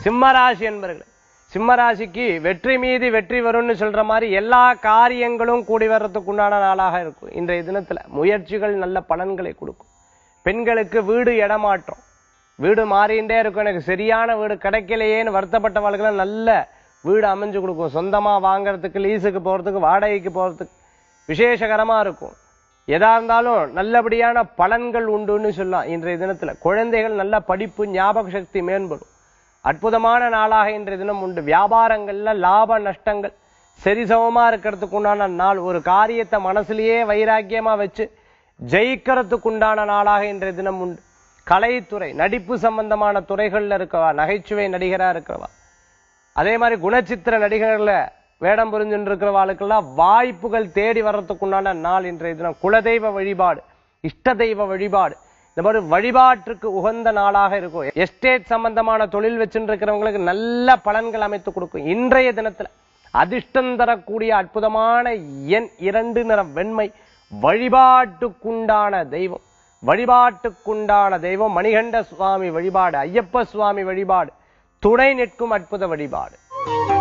சிம்மராசி என்பர்கள் சிம்மராசிக்கு வெற்றி மீது வெற்றி வரும்னு சொல்ற மாதிரி எல்லா காரியங்களும் கூடி வர்றதுக்கு உண்டான நாளாக இருக்கும் இன்றைய தினத்துல முயற்சிகள் நல்ல பலன்களை கொடுக்கும் பெண்களுக்கு வீடு இடமாற்றம் வீடு மாறிண்டே இருக்கும் எனக்கு சரியான வீடு கிடைக்கலையேன்னு வருத்தப்பட்டவர்களுக்கு நல்ல வீடு அமைஞ்சு கொடுக்கும் சொந்தமா வாங்குறதுக்கு லீஸுக்கு போறதுக்கு வாடகைக்கு போறதுக்கு விசேஷகரமா இருக்கும் எதா இருந்தாலும் நல்லபடியான பலன்கள் உண்டுன்னு சொல்லலாம் இன்றைய தினத்துல குழந்தைகள் நல்ல படிப்பு ஞாபக சக்தி மேம்படும் அற்புதமான நாளாக இன்றைய தினம் உண்டு வியாபாரங்கள்ல லாப நஷ்டங்கள் சரிசமமா இருக்கிறதுக்கு உண்டான நாள் ஒரு காரியத்தை மனசுலயே வைராக்கியமா வச்சு ஜெயிக்கிறதுக்கு உண்டான நாளாக இன்றைய தினம் உண்டு கலைத்துறை நடிப்பு சம்பந்தமான துறைகள்ல இருக்கவா நகைச்சுவை நடிகரா இருக்கிறவா அதே மாதிரி குணச்சித்திர நடிகர்கள்ல வேடம் புரிஞ்சுட்டு இருக்கிறவாளுக்கெல்லாம் வாய்ப்புகள் தேடி வர்றதுக்கு உண்டான நாள் இன்றைய தினம் குலதெய்வ வழிபாடு இஷ்ட தெய்வ வழிபாடு இந்த மாதிரி வழிபாட்டுக்கு உகந்த நாளாக இருக்கும் எஸ்டேட் சம்பந்தமான தொழில் வச்சுட்டு இருக்கிறவங்களுக்கு நல்ல பலன்கள் அமைத்து கொடுக்கும் இன்றைய தினத்துல அதிர்ஷ்டம் தரக்கூடிய அற்புதமான எண் இரண்டு நிறம் வெண்மை வழிபாட்டுக்குண்டான தெய்வம் வழிபாட்டுக்குண்டான தெய்வம் மணிகண்ட சுவாமி வழிபாடு ஐயப்ப சுவாமி வழிபாடு துணை நிற்கும் அற்புத வழிபாடு